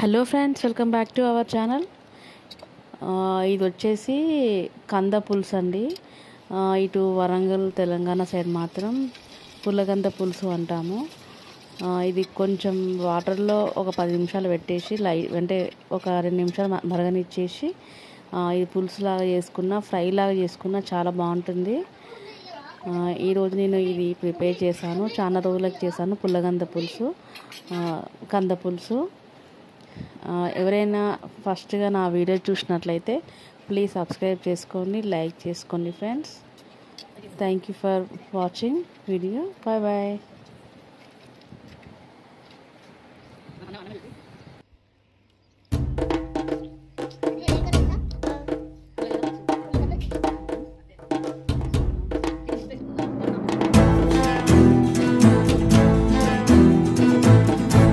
hello friends welcome back to our channel ఇది వచ్చేసి కంద పులుసు అండి ఆ, ఇటు వరంగల్ తెలంగాణ సైడ్ మాత్రం పుల్లగంద పులుసు అంటాము ఆ, ఇది కొంచెం వాటర్లో ఒక పది నిమిషాలు పెట్టేసి లై అంటే ఒక రెండు నిమిషాలు మ- మరగనిచ్చేసి ఆ, ఇది పులుసు లాగా చేసుకున్న ఫ్రై లాగా చేసుకున్న చాలా బాగుంటుంది ఆ, ఈరోజు నేను ఇది ప్రిపేర్ చేశాను చాలా రోజులకు చేశాను పుల్లగంద పులుసు ఆ, కంద పులుసు ఆ, ఎవరైనా ఫస్ట్గా నా వీడియో చూసినట్లయితే ప్లీజ్ సబ్స్క్రైబ్ చేసుకోండి లైక్ చేసుకోండి friends thank you for watching video bye bye